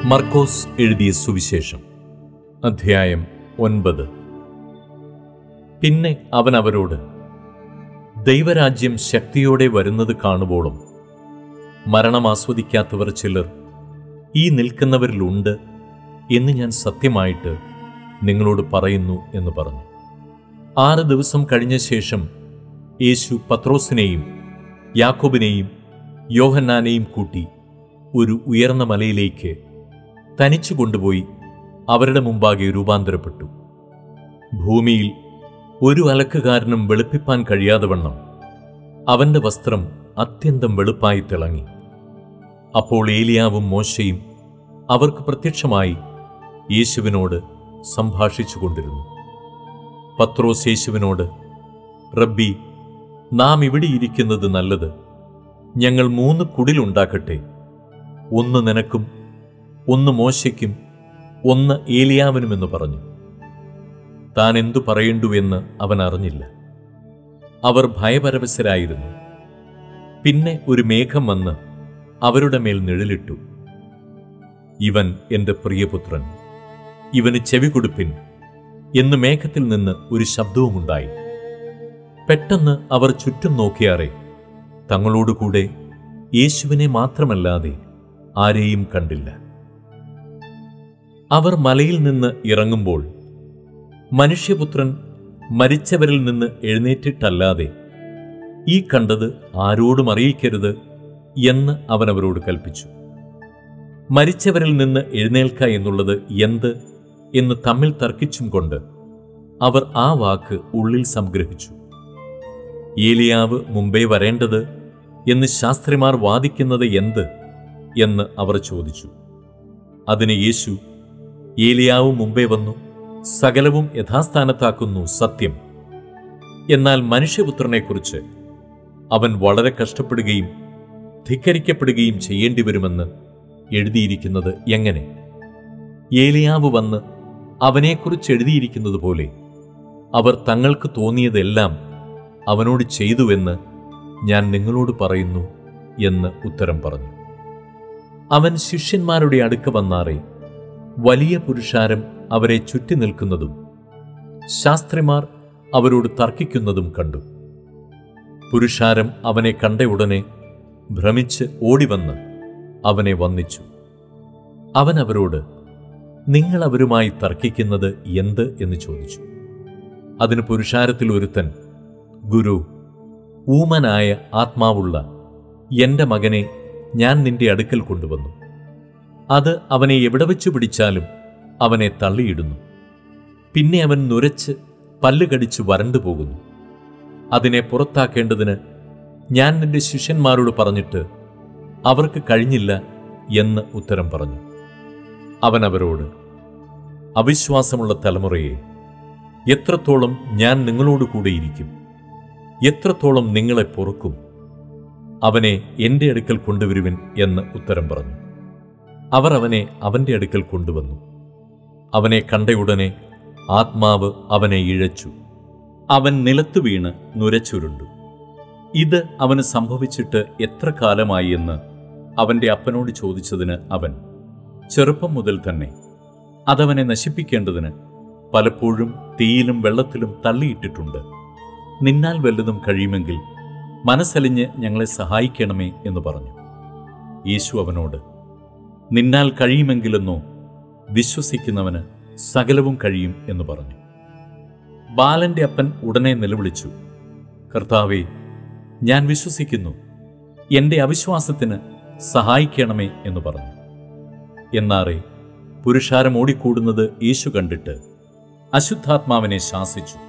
മർക്കോസ് എഴുതിയ സുവിശേഷം അധ്യായം ഒൻപത് പിന്നെ അവൻ അവരോട് ദൈവരാജ്യം ശക്തിയോടെ വരുന്നത് കാണുവോളം മരണം ആസ്വദിക്കാത്തവർ ചിലർ ഈ നിൽക്കുന്നവരിലുണ്ട് എന്ന് ഞാൻ സത്യമായിട്ട് നിങ്ങളോട് പറയുന്നു എന്ന് പറഞ്ഞു ആറ് ദിവസം കഴിഞ്ഞ ശേഷം യേശു പത്രോസിനെയും യാക്കോബിനെയും യോഹന്നാനെയും കൂട്ടി ഒരു ഉയർന്ന മലയിലേക്ക് തനിച്ചു കൊണ്ടുപോയി അവരുടെ മുമ്പാകെ രൂപാന്തരപ്പെട്ടു ഭൂമിയിൽ ഒരു അലക്കുകാരനും വെളുപ്പിപ്പാൻ കഴിയാതെ വണ്ണം അവന്റെ വസ്ത്രം അത്യന്തം വെളുപ്പായി തിളങ്ങി അപ്പോൾ ഏലിയാവും മോശയും അവർക്ക് പ്രത്യക്ഷമായി യേശുവിനോട് സംഭാഷിച്ചു കൊണ്ടിരുന്നു പത്രോസ് യേശുവിനോട് റബ്ബി നാം ഇവിടെ ഇരിക്കുന്നത് നല്ലത് ഞങ്ങൾ മൂന്ന് കുടിലുണ്ടാക്കട്ടെ ഒന്ന് നിനക്കും ഒന്ന് മോശയ്ക്കും ഒന്ന് ഏലിയാവിനുമെന്ന് പറഞ്ഞു താൻ എന്തു പറയേണ്ടു എന്ന് അവൻ അറിഞ്ഞില്ല അവർ ഭയപരവശരായിരുന്നു പിന്നെ ഒരു മേഘം വന്ന് അവരുടെ മേൽ നിഴലിട്ടു ഇവൻ എന്റെ പ്രിയപുത്രൻ ഇവന് ചെവി കൊടുപ്പിൻ എന്ന് മേഘത്തിൽ നിന്ന് ഒരു ശബ്ദവുമുണ്ടായി പെട്ടെന്ന് അവർ ചുറ്റും നോക്കിയാറെ തങ്ങളോടുകൂടെ യേശുവിനെ മാത്രമല്ലാതെ ആരെയും കണ്ടില്ല അവർ മലയിൽ നിന്ന് ഇറങ്ങുമ്പോൾ മനുഷ്യപുത്രൻ മരിച്ചവരിൽ നിന്ന് എഴുന്നേറ്റിട്ടല്ലാതെ ഈ കണ്ടത് ആരോടും അറിയിക്കരുത് എന്ന് അവൻ അവരോട് കൽപ്പിച്ചു മരിച്ചവരിൽ നിന്ന് എഴുന്നേൽക്ക എന്നുള്ളത് എന്ത് എന്ന് തമ്മിൽ തർക്കിച്ചും കൊണ്ട് അവർ ആ വാക്ക് ഉള്ളിൽ സംഗ്രഹിച്ചു ഏലിയാവ് മുമ്പേ വരേണ്ടത് എന്ന് ശാസ്ത്രിമാർ വാദിക്കുന്നത് എന്ത് എന്ന് അവർ ചോദിച്ചു അതിന് യേശു ഏലിയാവ് മുമ്പേ വന്നു സകലവും യഥാസ്ഥാനത്താക്കുന്നു സത്യം എന്നാൽ മനുഷ്യപുത്രനെക്കുറിച്ച് അവൻ വളരെ കഷ്ടപ്പെടുകയും ധിക്കരിക്കപ്പെടുകയും ചെയ്യേണ്ടി വരുമെന്ന് എഴുതിയിരിക്കുന്നത് എങ്ങനെ ഏലിയാവ് വന്ന് അവനെക്കുറിച്ച് എഴുതിയിരിക്കുന്നത് പോലെ അവർ തങ്ങൾക്ക് തോന്നിയതെല്ലാം അവനോട് ചെയ്തുവെന്ന് ഞാൻ നിങ്ങളോട് പറയുന്നു എന്ന് ഉത്തരം പറഞ്ഞു അവൻ ശിഷ്യന്മാരുടെ അടുക്ക വന്നാറെ വലിയ പുരുഷാരം അവരെ ചുറ്റി നിൽക്കുന്നതും ശാസ്ത്രിമാർ അവരോട് തർക്കിക്കുന്നതും കണ്ടു പുരുഷാരം അവനെ കണ്ട ഉടനെ ഭ്രമിച്ച് ഓടിവന്ന് അവനെ വന്ദിച്ചു അവൻ അവരോട് നിങ്ങൾ അവരുമായി തർക്കിക്കുന്നത് എന്ത് എന്ന് ചോദിച്ചു അതിന് പുരുഷാരത്തിൽ ഒരുത്തൻ ഗുരു ഊമനായ ആത്മാവുള്ള എന്റെ മകനെ ഞാൻ നിന്റെ അടുക്കൽ കൊണ്ടുവന്നു അത് അവനെ എവിടെ വെച്ച് പിടിച്ചാലും അവനെ തള്ളിയിടുന്നു പിന്നെ അവൻ നുരച്ച് പല്ല് കടിച്ച് വരണ്ടു പോകുന്നു അതിനെ പുറത്താക്കേണ്ടതിന് ഞാൻ നിന്റെ ശിഷ്യന്മാരോട് പറഞ്ഞിട്ട് അവർക്ക് കഴിഞ്ഞില്ല എന്ന് ഉത്തരം പറഞ്ഞു അവൻ അവരോട് അവിശ്വാസമുള്ള തലമുറയെ എത്രത്തോളം ഞാൻ നിങ്ങളോട് കൂടെയിരിക്കും എത്രത്തോളം നിങ്ങളെ പൊറുക്കും അവനെ എന്റെ അടുക്കൽ കൊണ്ടുവരുവിൻ എന്ന് ഉത്തരം പറഞ്ഞു അവർ അവനെ അവന്റെ അടുക്കൽ കൊണ്ടുവന്നു അവനെ കണ്ടയുടനെ ആത്മാവ് അവനെ ഇഴച്ചു അവൻ നിലത്തു വീണ് നുരച്ചുരുണ്ടു ഇത് അവന് സംഭവിച്ചിട്ട് എത്ര കാലമായി എന്ന് അവന്റെ അപ്പനോട് ചോദിച്ചതിന് അവൻ ചെറുപ്പം മുതൽ തന്നെ അതവനെ നശിപ്പിക്കേണ്ടതിന് പലപ്പോഴും തീയിലും വെള്ളത്തിലും തള്ളിയിട്ടിട്ടുണ്ട് നിന്നാൽ വല്ലതും കഴിയുമെങ്കിൽ മനസ്സലിഞ്ഞ് ഞങ്ങളെ സഹായിക്കണമേ എന്ന് പറഞ്ഞു യേശു അവനോട് നിന്നാൽ കഴിയുമെങ്കിലെന്നോ വിശ്വസിക്കുന്നവന് സകലവും കഴിയും എന്ന് പറഞ്ഞു ബാലന്റെ അപ്പൻ ഉടനെ നിലവിളിച്ചു കർത്താവേ ഞാൻ വിശ്വസിക്കുന്നു എന്റെ അവിശ്വാസത്തിന് സഹായിക്കണമേ എന്ന് പറഞ്ഞു എന്നാറെ പുരുഷാരം ഓടിക്കൂടുന്നത് യേശു കണ്ടിട്ട് അശുദ്ധാത്മാവിനെ ശാസിച്ചു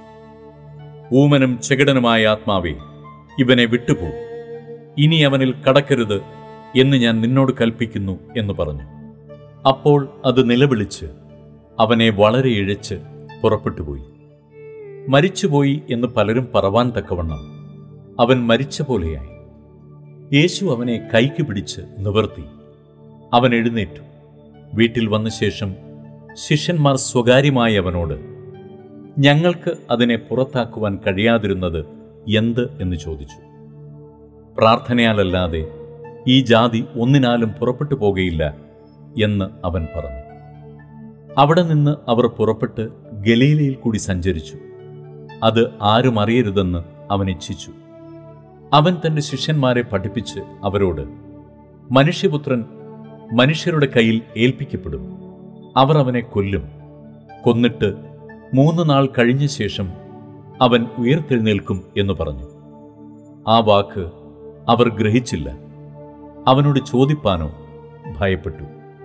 ഊമനും ചെകിടനുമായ ആത്മാവേ ഇവനെ വിട്ടുപോ ഇനി അവനിൽ കടക്കരുത് എന്ന് ഞാൻ നിന്നോട് കൽപ്പിക്കുന്നു എന്ന് പറഞ്ഞു അപ്പോൾ അത് നിലവിളിച്ച് അവനെ വളരെ ഇഴച്ച് പുറപ്പെട്ടുപോയി മരിച്ചുപോയി എന്ന് പലരും പറവാൻ തക്കവണ്ണം അവൻ മരിച്ച പോലെയായി യേശു അവനെ കൈക്ക് പിടിച്ച് നിവർത്തി അവൻ എഴുന്നേറ്റു വീട്ടിൽ വന്ന ശേഷം ശിഷ്യന്മാർ സ്വകാര്യമായി അവനോട് ഞങ്ങൾക്ക് അതിനെ പുറത്താക്കുവാൻ കഴിയാതിരുന്നത് എന്ത് എന്ന് ചോദിച്ചു പ്രാർത്ഥനയാലല്ലാതെ ഈ ജാതി ഒന്നിനാലും പുറപ്പെട്ടു പോകുകയില്ല എന്ന് അവൻ പറഞ്ഞു അവിടെ നിന്ന് അവർ പുറപ്പെട്ട് ഗലീലയിൽ കൂടി സഞ്ചരിച്ചു അത് ആരും അറിയരുതെന്ന് അവൻ ഇച്ഛിച്ചു അവൻ തന്റെ ശിഷ്യന്മാരെ പഠിപ്പിച്ച് അവരോട് മനുഷ്യപുത്രൻ മനുഷ്യരുടെ കയ്യിൽ ഏൽപ്പിക്കപ്പെടും അവർ അവനെ കൊല്ലും കൊന്നിട്ട് മൂന്ന് നാൾ കഴിഞ്ഞ ശേഷം അവൻ ഉയർത്തെഴുന്നേൽക്കും എന്ന് പറഞ്ഞു ആ വാക്ക് അവർ ഗ്രഹിച്ചില്ല അവനോട് ചോദിപ്പാനോ ഭയപ്പെട്ടു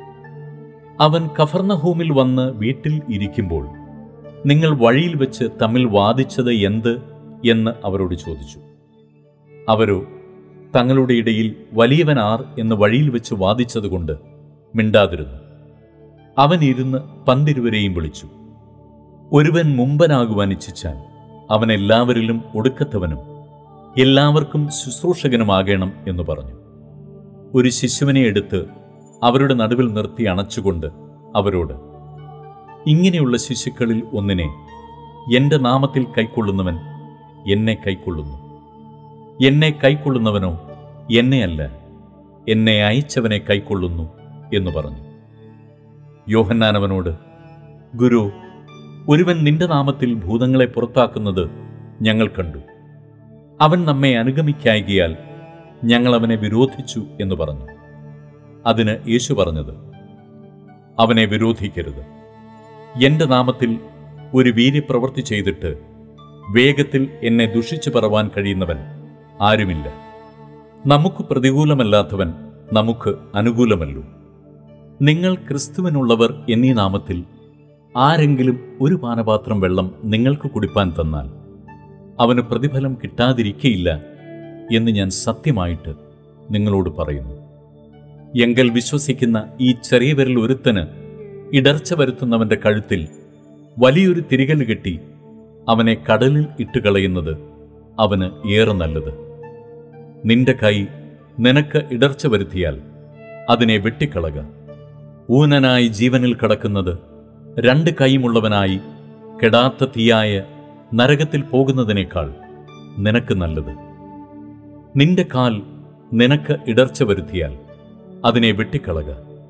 അവൻ കഫർണഹൂമിൽ വന്ന് വീട്ടിൽ ഇരിക്കുമ്പോൾ നിങ്ങൾ വഴിയിൽ വെച്ച് തമ്മിൽ വാദിച്ചത് എന്ത് എന്ന് അവരോട് ചോദിച്ചു അവരോ തങ്ങളുടെ ഇടയിൽ വലിയവൻ ആർ എന്ന് വഴിയിൽ വെച്ച് വാദിച്ചതുകൊണ്ട് മിണ്ടാതിരുന്നു അവൻ ഇരുന്ന് പന്തിരുവരെയും വിളിച്ചു ഒരുവൻ മുമ്പനാകുവാൻ ഇച്ഛിച്ചാൽ അവൻ എല്ലാവരിലും ഒടുക്കത്തവനും എല്ലാവർക്കും ശുശ്രൂഷകനുമാകണം എന്ന് പറഞ്ഞു ഒരു ശിശുവിനെ എടുത്ത് അവരുടെ നടുവിൽ നിർത്തി അണച്ചുകൊണ്ട് അവരോട് ഇങ്ങനെയുള്ള ശിശുക്കളിൽ ഒന്നിനെ എൻ്റെ നാമത്തിൽ കൈക്കൊള്ളുന്നവൻ എന്നെ കൈക്കൊള്ളുന്നു എന്നെ കൈക്കൊള്ളുന്നവനോ എന്നെയല്ല എന്നെ അയച്ചവനെ കൈക്കൊള്ളുന്നു എന്ന് പറഞ്ഞു യോഹന്നാൻ അവനോട് ഗുരു ഒരുവൻ നിന്റെ നാമത്തിൽ ഭൂതങ്ങളെ പുറത്താക്കുന്നത് ഞങ്ങൾ കണ്ടു അവൻ നമ്മെ അനുഗമിക്കായികയാൽ ഞങ്ങൾ അവനെ വിരോധിച്ചു എന്ന് പറഞ്ഞു അതിന് യേശു പറഞ്ഞത് അവനെ വിരോധിക്കരുത് എന്റെ നാമത്തിൽ ഒരു വീര്യപ്രവൃത്തി ചെയ്തിട്ട് വേഗത്തിൽ എന്നെ ദുഷിച്ചു പറവാൻ കഴിയുന്നവൻ ആരുമില്ല നമുക്ക് പ്രതികൂലമല്ലാത്തവൻ നമുക്ക് അനുകൂലമല്ലോ നിങ്ങൾ ക്രിസ്തുവിനുള്ളവർ എന്നീ നാമത്തിൽ ആരെങ്കിലും ഒരു പാനപാത്രം വെള്ളം നിങ്ങൾക്ക് കുടിപ്പാൻ തന്നാൽ അവന് പ്രതിഫലം കിട്ടാതിരിക്കയില്ല എന്ന് ഞാൻ സത്യമായിട്ട് നിങ്ങളോട് പറയുന്നു എങ്കൽ വിശ്വസിക്കുന്ന ഈ ചെറിയ വിരൽ ഒരുത്തന് ഇടർച്ച വരുത്തുന്നവന്റെ കഴുത്തിൽ വലിയൊരു തിരികൽ കെട്ടി അവനെ കടലിൽ ഇട്ടുകളയുന്നത് അവന് ഏറെ നല്ലത് നിന്റെ കൈ നിനക്ക് ഇടർച്ച വരുത്തിയാൽ അതിനെ വെട്ടിക്കളക ഊനനായി ജീവനിൽ കടക്കുന്നത് രണ്ട് കൈമുള്ളവനായി കെടാത്ത തീയായ നരകത്തിൽ പോകുന്നതിനേക്കാൾ നിനക്ക് നല്ലത് നിന്റെ കാൽ നിനക്ക് ഇടർച്ച വരുത്തിയാൽ അതിനെ വെട്ടിക്കളക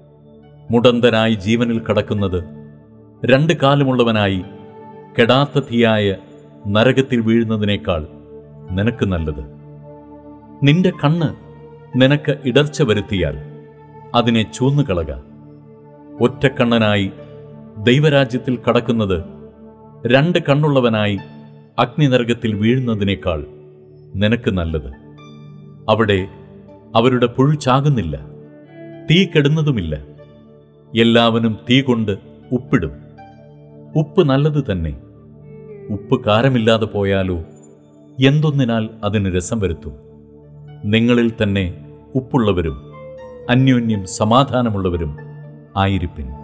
മുടന്തനായി ജീവനിൽ കടക്കുന്നത് രണ്ട് കാലുമുള്ളവനായി കെടാത്ത തീയായ നരകത്തിൽ വീഴുന്നതിനേക്കാൾ നിനക്ക് നല്ലത് നിന്റെ കണ്ണ് നിനക്ക് ഇടർച്ച വരുത്തിയാൽ അതിനെ ചൂന്നുകളക ഒറ്റക്കണ്ണനായി ദൈവരാജ്യത്തിൽ കടക്കുന്നത് രണ്ട് കണ്ണുള്ളവനായി അഗ്നിനരകത്തിൽ വീഴുന്നതിനേക്കാൾ നിനക്ക് നല്ലത് അവിടെ അവരുടെ പുഴു ചാകുന്നില്ല തീ കെടുന്നതുമില്ല എല്ലാവനും തീ കൊണ്ട് ഉപ്പിടും ഉപ്പ് നല്ലത് തന്നെ ഉപ്പ് കാരമില്ലാതെ പോയാലോ എന്തൊന്നിനാൽ അതിന് രസം വരുത്തും നിങ്ങളിൽ തന്നെ ഉപ്പുള്ളവരും അന്യോന്യം സമാധാനമുള്ളവരും ആയിരിപ്പിൻ